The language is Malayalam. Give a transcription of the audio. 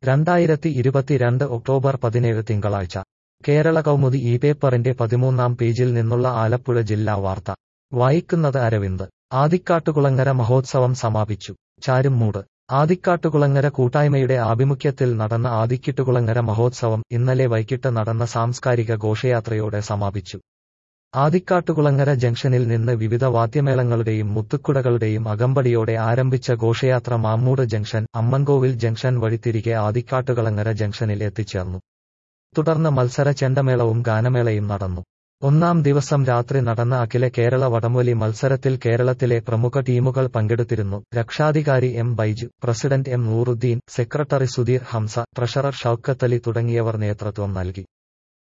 രണ്ടായിരത്തി ഇരുപത്തിരണ്ട് ഒക്ടോബർ പതിനേഴ് തിങ്കളാഴ്ച കേരള കൗമുദി ഈ പേപ്പറിന്റെ പതിമൂന്നാം പേജിൽ നിന്നുള്ള ആലപ്പുഴ ജില്ലാ വാർത്ത വായിക്കുന്നത് അരവിന്ദ് ആദിക്കാട്ടുകുളങ്ങര മഹോത്സവം സമാപിച്ചു ചാരുംമൂട് ആദിക്കാട്ടുകുളങ്ങര കൂട്ടായ്മയുടെ ആഭിമുഖ്യത്തിൽ നടന്ന ആദിക്കിട്ടുകുളങ്ങര മഹോത്സവം ഇന്നലെ വൈകിട്ട് നടന്ന സാംസ്കാരിക ഘോഷയാത്രയോടെ സമാപിച്ചു ആദിക്കാട്ടുകുളങ്ങര ജംഗ്ഷനിൽ നിന്ന് വിവിധ വാദ്യമേളങ്ങളുടെയും മുത്തുക്കുടകളുടെയും അകമ്പടിയോടെ ആരംഭിച്ച ഘോഷയാത്ര മാമ്മൂട് ജംഗ്ഷൻ അമ്മൻകോവിൽ ജംഗ്ഷൻ വഴി തിരികെ ആദിക്കാട്ടുകുളങ്ങര ജംഗ്ഷനിൽ എത്തിച്ചേർന്നു തുടർന്ന് മത്സര ചെണ്ടമേളവും ഗാനമേളയും നടന്നു ഒന്നാം ദിവസം രാത്രി നടന്ന അഖില കേരള വടംവലി മത്സരത്തിൽ കേരളത്തിലെ പ്രമുഖ ടീമുകൾ പങ്കെടുത്തിരുന്നു രക്ഷാധികാരി M Baiju president M Nooruddin secretary Sudheer Hamza treasurer Shoukathali തുടങ്ങിയവർ നേതൃത്വം നൽകി